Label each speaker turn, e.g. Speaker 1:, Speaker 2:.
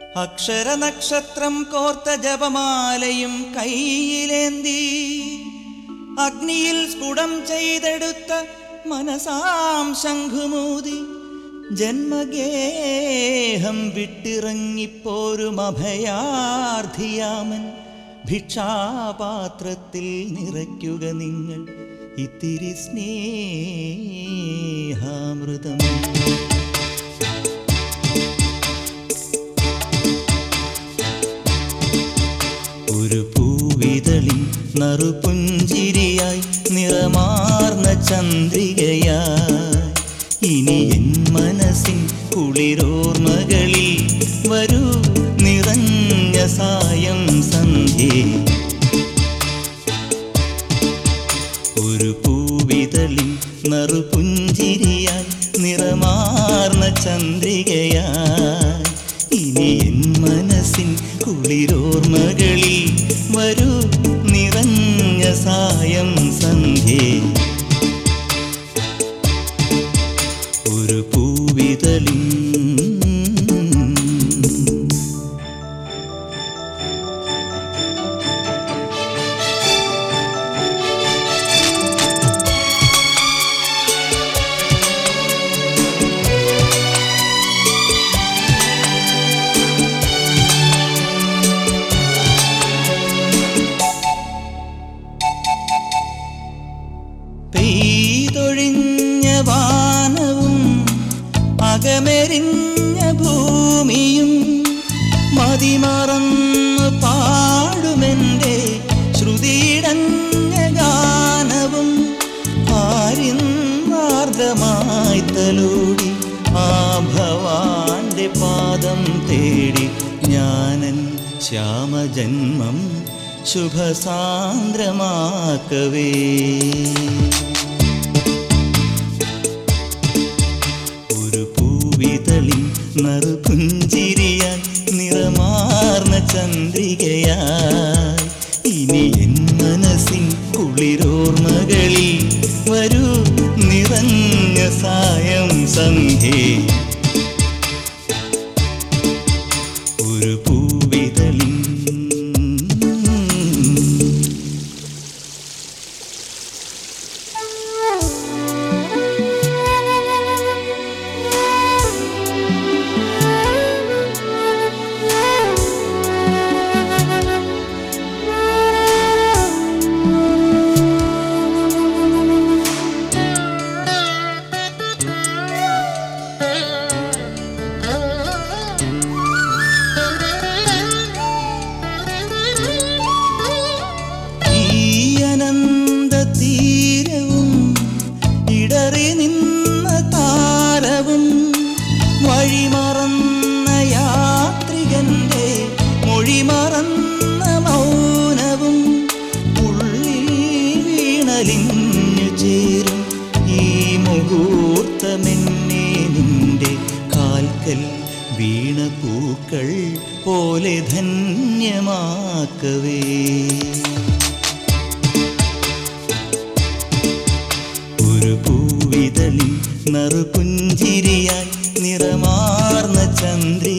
Speaker 1: അക്ഷരനക്ഷത്രം കോർത്ത ജപമാലയും കയ്യിലേന്തി അഗ്നിയിൽ സ്ഫുടം ചെയ്തെടുത്ത മനസാം ശംഖുമൂതി ജന്മഗേഹം വിട്ടിറങ്ങിപ്പോരും അഭയാർത്ഥിയാമൻ ഭിക്ഷാപാത്രത്തിൽ നിറയ്ക്കുക നിങ്ങൾ ഇത്തിരി സ്നേഹാമൃതം ഒരു പൂവിതളിൽ നറുപുഞ്ചിരിയായി നിറമാർന്ന ചന്ദ്രികയായി ഇനി എൻ മനസ്സിൻ കുളിരോർമകളിൽ വരൂ നിറഞ്ഞ സായം സന്ധ്യേ ഒരു പൂവിതളിൽ നറുപുഞ്ചിരിയായി നിറമാർന്ന ചന്ദ്രികയായി ഇനി എൻ മനസ്സിൻ കുളിരോർമകളിൽ വരൂ നിറഞ്ഞ സായം സന്ധ്യേ ഒരു പൂവിതളിൽ പെയ്തൊഴിഞ്ഞ വാനവും അകമെരിഞ്ഞ ഭൂമിയും മതിമറന്ന് പാടുമെൻ്റെ ശ്രുതിയിടഞ്ഞ ഗാനവും ആരിന്നാർദ്രമായി തലോടി ആ ഭവാന്റെ പാദം തേടി ഞാനൻ ശ്യാമജന്മം ശുഭസാന്ദ്രമാക്കവേ ഒരു പൂവിതളിൽ നറുപുഞ്ചിരിയായി നിറമാർന്ന ചന്ദ്രികയായി ഇനി എൻ മനസ്സിൻ കുളിരോർമകളിൽ വരൂ നിറഞ്ഞ സായം സന്ധ്യേ ഒരു പൂവിതളിൽ ഈ അനന്ത തീരവും ഇടറി നിന്ന താരവും വഴിമറന്ന യാത്രികന്റെ മൊഴിമറന്ന മൗനവും ഉള്ളിൽ വീണലിഞ്ഞു ചേരും ഈ മുഹൂർത്തമെന്നെ നിന്റെ കാൽക്കൽ വീണ പൂക്കൾ പോലെ ധന്യമാക്കവേ ഒരു പൂവിതളിൽ നറുപുഞ്ചിരിയായി നിറമാർന്ന ചന്ദ്രി